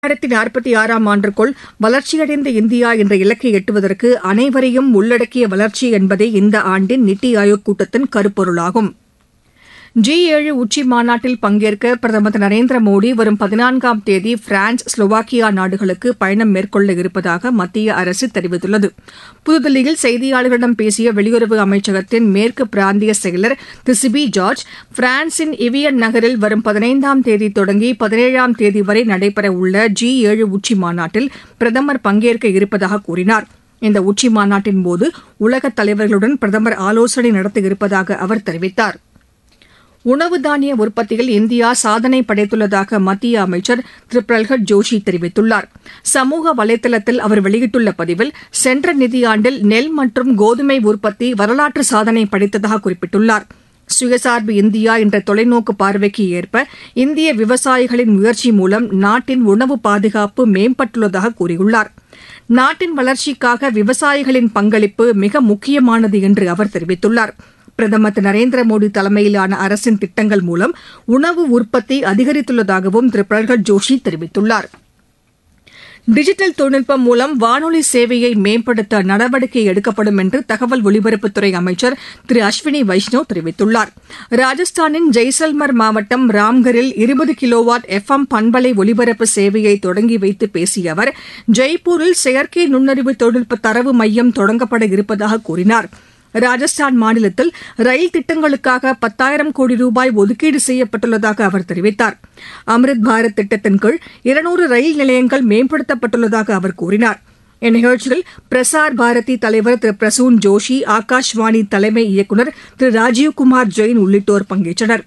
இரண்டாயிரத்தி நாற்பத்தி ஆறாம் ஆண்டுக்குள் வளர்ச்சியடைந்த இந்தியா என்ற இலக்கை எட்டுவதற்கு அனைவரையும் உள்ளடக்கிய வளர்ச்சி என்பதே இந்த ஆண்டின் நித்தி ஆயோக் கூட்டத்தின் கருப்பொருளாகும் ஜி ஏழு உச்சி மாநாட்டில் பங்கேற்க பிரதமர் திரு நரேந்திர மோடி வரும் பதினான்காம் தேதி பிரான்ஸ் ஸ்லோவாக்கியா நாடுகளுக்கு பயணம் மேற்கொள்ள இருப்பதாக மத்திய அரசு தெரிவித்துள்ளது புதுதில்லியில் செய்தியாளர்களிடம் பேசிய வெளியுறவு அமைச்சகத்தின் மேற்கு பிராந்திய செயலர் திரு சிபி ஜார்ஜ் பிரான்சின் இவியன் நகரில் வரும் பதினைந்தாம் தேதி தொடங்கி பதினேழாம் தேதி வரை நடைபெறவுள்ள ஜி ஏழு உச்சி மாநாட்டில் பிரதமர் பங்கேற்க இருப்பதாக கூறினார் இந்த உச்சி மாநாட்டின் போது உலகத் தலைவர்களுடன் பிரதமர் ஆலோசனை நடத்த இருப்பதாக அவர் தெரிவித்தாா் உணவு தானிய உற்பத்தியில் இந்தியா சாதனை படைத்துள்ளதாக மத்திய அமைச்சர் திரு பிரல்ஹத் ஜோஷி தெரிவித்துள்ளார் சமூக வலைதளத்தில் அவர் வெளியிட்டுள்ள பதிவில் சென்ற நிதியாண்டில் நெல் மற்றும் கோதுமை உற்பத்தி வரலாற்று சாதனை படைத்ததாக குறிப்பிட்டுள்ளார் சுயசார்பு இந்தியா என்ற தொலைநோக்கு பார்வைக்கு ஏற்ப இந்திய விவசாயிகளின் முயற்சி மூலம் நாட்டின் உணவு பாதுகாப்பு மேம்பட்டுள்ளதாக கூறியுள்ளார் நாட்டின் வளர்ச்சிக்காக விவசாயிகளின் பங்களிப்பு மிக முக்கியமானது என்று அவர் தெரிவித்துள்ளார் பிரதமர் திரு நரேந்திர மோடி தலைமையிலான அரசின் திட்டங்கள் மூலம் உணவு உற்பத்தி அதிகரித்துள்ளதாகவும் திரு பிரகத் ஜோஷி தெரிவித்துள்ளார் டிஜிட்டல் தொழில்நுட்பம் மூலம் வானொலி சேவையை மேம்படுத்த நடவடிக்கை எடுக்கப்படும் என்று தகவல் ஒலிபரப்புத்துறை அமைச்சர் திரு அஸ்வினி வைஷ்ணவ் தெரிவித்துள்ளார் ராஜஸ்தானின் ஜெய்சல்மர் மாவட்டம் ராம்கரில் இருபது கிலோவாட் எஃப் எம் பண்பலை ஒலிபரப்பு சேவையை தொடங்கி வைத்து பேசிய அவர் ஜெய்ப்பூரில் செயற்கை நுண்ணறிவு தொழில்நுட்ப தரவு மையம் தொடங்கப்பட இருப்பதாக கூறினாா் ராஜஸ்தான் மாநிலத்தில் ரயில் திட்டங்களுக்காக பத்தாயிரம் கோடி ரூபாய் ஒதுக்கீடு செய்யப்பட்டுள்ளதாக அவர் தெரிவித்தார் அம்ரித் பாரத் திட்டத்தின் கீழ் இருநூறு ரயில் நிலையங்கள் மேம்படுத்தப்பட்டுள்ளதாக அவர் கூறினார் இந்நிகழ்ச்சியில் பிரசார் பாரதி தலைவர் திரு பிரசூன் ஜோஷி ஆகாஷ்வாணி தலைமை இயக்குநர் திரு ராஜீவ்குமார் ஜெயின் உள்ளிட்டோர் பங்கேற்றனா்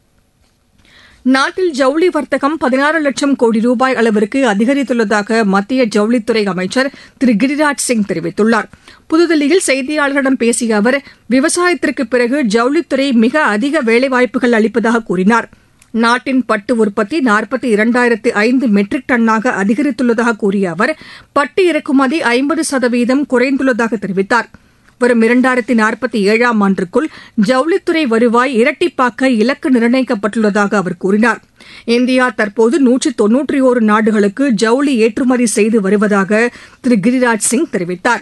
நாட்டில் ஜவுளி வர்த்தகம் பதினாறு லட்சம் கோடி ரூபாய் அளவிற்கு அதிகரித்துள்ளதாக மத்திய ஜவுளித்துறை அமைச்சர் திரு கிரிராஜ் சிங் தெரிவித்துள்ளார் புதுதில்லியில் செய்தியாளர்களிடம் பேசிய அவர் விவசாயத்திற்கு பிறகு ஜவுளித்துறை மிக அதிக வேலைவாய்ப்புகள் அளிப்பதாக கூறினார் நாட்டின் பட்டு உற்பத்தி நாற்பத்தி இரண்டாயிரத்து ஐந்து மெட்ரிக் டன்னாக அதிகரித்துள்ளதாக கூறிய அவர் பட்டு இறக்குமதி ஐம்பது சதவீதம் குறைந்துள்ளதாக தெரிவித்தாா் வரும் இரண்டாயிரத்தி நாற்பத்தி ஏழாம் ஆண்டுக்குள் ஜவுளித்துறை வருவாய் இரட்டிப்பாக்க இலக்கு நிர்ணயிக்கப்பட்டுள்ளதாக அவர் கூறினார் இந்தியா தற்போது நூற்றி தொன்னூற்றி ஒரு நாடுகளுக்கு ஜவுளி ஏற்றுமதி செய்து வருவதாக திரு கிரிராஜ் சிங் தெரிவித்தார்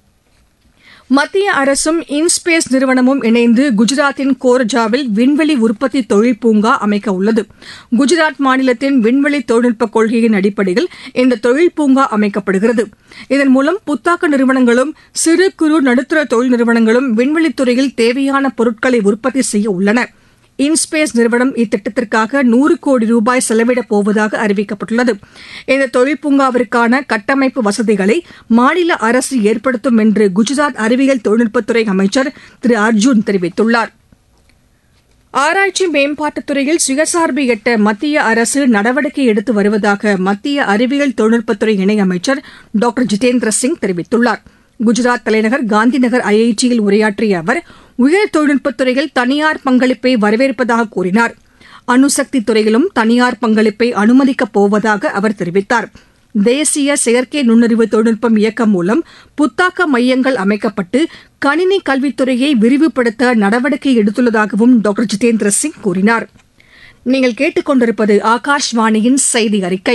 மத்திய அரசும் இன்ஸ்பேஸ் நிறுவனமும் இணைந்து குஜராத்தின் கோர்ஜாவில் விண்வெளி உற்பத்தி தொழில் பூங்கா அமைக்க உள்ளது குஜராத் மாநிலத்தின் விண்வெளி தொழில்நுட்ப கொள்கையின் அடிப்படையில் இந்த தொழில் பூங்கா அமைக்கப்படுகிறது இதன் மூலம் புத்தாக்க நிறுவனங்களும் சிறு குறு நடுத்தர தொழில் நிறுவனங்களும் விண்வெளித்துறையில் தேவையான பொருட்களை உற்பத்தி செய்ய உள்ளன இன்ஸ்பேஸ் நிறுவனம் இத்திட்டத்திற்காக நூறு கோடி ரூபாய் செலவிடப் போவதாக அறிவிக்கப்பட்டுள்ளது இந்த தொழில் பூங்காவிற்கான கட்டமைப்பு வசதிகளை மாநில அரசு ஏற்படுத்தும் என்று குஜராத் அறிவியல் தொழில்நுட்பத்துறை அமைச்சர் திரு அர்ஜுன் தெரிவித்துள்ளார் ஆராய்ச்சி மேம்பாட்டுத் துறையில் சுயசார்பு எட்ட மத்திய அரசு நடவடிக்கை எடுத்து வருவதாக மத்திய அறிவியல் தொழில்நுட்பத்துறை இணையமைச்சர் டாக்டர் ஜிதேந்திர சிங் தெரிவித்துள்ளார் குஜராத் தலைநகர் காந்திநகர் ஐஐடியில் உரையாற்றிய அவர் உயர் தொழில்நுட்பத் துறையில் தனியார் பங்களிப்பை வரவேற்பதாக கூறினார் அணுசக்தி துறையிலும் தனியார் பங்களிப்பை அனுமதிக்கப் போவதாக அவர் தெரிவித்தார் தேசிய செயற்கை நுண்ணறிவு தொழில்நுட்பம் இயக்கம் மூலம் புத்தாக்க மையங்கள் அமைக்கப்பட்டு கணினி கல்வித்துறையை விரிவுபடுத்த நடவடிக்கை எடுத்துள்ளதாகவும் டாக்டர் ஜிதேந்திர சிங் கூறினார் நீங்கள் கேட்டுக்கொண்டிருப்பது ஆகாஷ்வாணியின் செய்தி அறிக்கை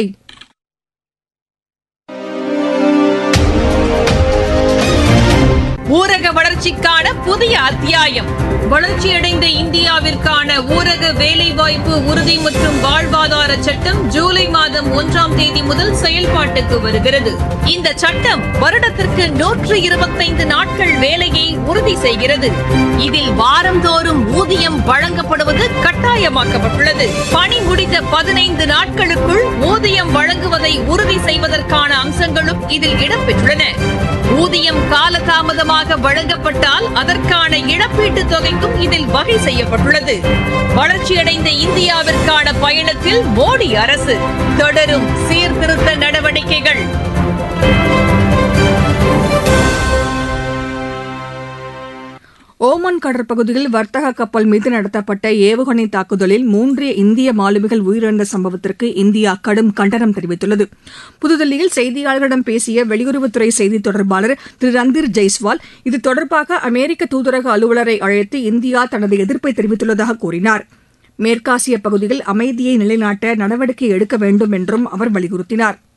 ஊரக வளர்ச்சிக்கான புதிய அத்தியாயம் வளர்ச்சியடைந்த இந்தியாவிற்கான ஊரக வேலைவாய்ப்பு உறுதி மற்றும் வாழ்வாதார சட்டம் ஜூலை மாதம் ஒன்றாம் தேதி முதல் செயல்பாட்டுக்கு வருகிறது இந்த சட்டம் வருடத்திற்கு நூற்று இருபத்தைந்து நாட்கள் வேலையை உறுதி செய்கிறது இதில் வாரந்தோறும் ஊதியம் வழங்கப்படுவது கட்டாயமாக்கப்பட்டுள்ளது பணி முடிந்த பதினைந்து நாட்களுக்குள் ஊதியம் வழங்குவதை உறுதி செய்வதற்கான அம்சங்களும் இதில் இடம்பெற்றுள்ளன ஊதியம் காலதாமதமாக வழங்கப்பட்டால் அதற்கான இழப்பீட்டு தொகைக்கும் இதில் வகை செய்யப்பட்டுள்ளது வளர்ச்சியடைந்த இந்தியாவிற்கான பயணத்தில் மோடி அரசு தொடரும் சீர்திருத்த நடவடிக்கைகள் ஓமன் கடற்பகுதியில் வர்த்தக கப்பல் மீது நடத்தப்பட்ட ஏவுகணை தாக்குதலில் மூன்று இந்திய மாலுமிகள் உயிரிழந்த சம்பவத்திற்கு இந்தியா கடும் கண்டனம் தெரிவித்துள்ளது புதுதில்லியில் செய்தியாளர்களிடம் பேசிய வெளியுறவுத்துறை செய்தித் தொடர்பாளர் திரு ரந்தீர் ஜெய்ஸ்வால் இது தொடர்பாக அமெரிக்க தூதரக அலுவலரை அழைத்து இந்தியா தனது எதிர்ப்பை தெரிவித்துள்ளதாக கூறினார் மேற்காசிய பகுதியில் அமைதியை நிலைநாட்ட நடவடிக்கை எடுக்க வேண்டும் என்றும் அவர் வலியுறுத்தினார்